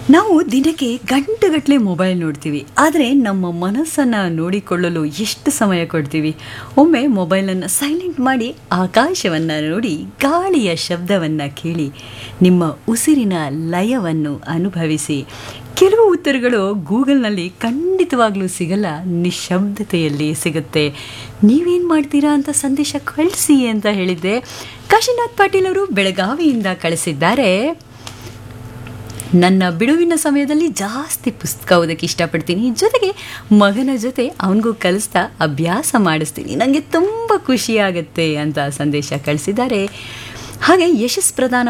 ನಾವು ದಿನಕ್ಕೆ ಗಂಟೆಗಟ್ಟಲೆ ಮೊಬೈಲ್ ನೋಡ್ತೀವಿ ಆದರೆ ನಮ್ಮ ಮನಸ್ಸನ್ನು ನೋಡಿಕೊಳ್ಳಲು ಎಷ್ಟು ಸಮಯ ಕೊಡ್ತೀವಿ ಒಮ್ಮೆ ಮೊಬೈಲನ್ನು ಸೈಲೆಂಟ್ ಮಾಡಿ ಆಕಾಶವನ್ನು ನೋಡಿ ಗಾಳಿಯ ಶಬ್ದವನ್ನು ಕೇಳಿ ನಿಮ್ಮ ಉಸಿರಿನ ಲಯವನ್ನು ಅನುಭವಿಸಿ ಕೆಲವು ಉತ್ತರಗಳು ಗೂಗಲ್ನಲ್ಲಿ ಖಂಡಿತವಾಗ್ಲೂ ಸಿಗಲ್ಲ ನಿಶಬ್ದತೆಯಲ್ಲಿ ಸಿಗುತ್ತೆ ನೀವೇನು ಮಾಡ್ತೀರಾ ಅಂತ ಸಂದೇಶ ಕಳಿಸಿ ಅಂತ ಹೇಳಿದ್ದೆ ಕಾಶಿನಾಥ್ ಪಾಟೀಲ್ ಅವರು ಬೆಳಗಾವಿಯಿಂದ ಕಳಿಸಿದ್ದಾರೆ ನನ್ನ ಬಿಡುವಿನ ಸಮಯದಲ್ಲಿ ಜಾಸ್ತಿ ಪುಸ್ತಕ ಓದೋಕ್ಕೆ ಇಷ್ಟಪಡ್ತೀನಿ ಜೊತೆಗೆ ಮಗನ ಜೊತೆ ಅವನಿಗೂ ಕಲಿಸ್ತಾ ಅಭ್ಯಾಸ ಮಾಡಿಸ್ತೀನಿ ನನಗೆ ತುಂಬ ಖುಷಿಯಾಗುತ್ತೆ ಅಂತ ಸಂದೇಶ ಕಳಿಸಿದ್ದಾರೆ ಹಾಗೆ ಯಶಸ್ ಪ್ರಧಾನ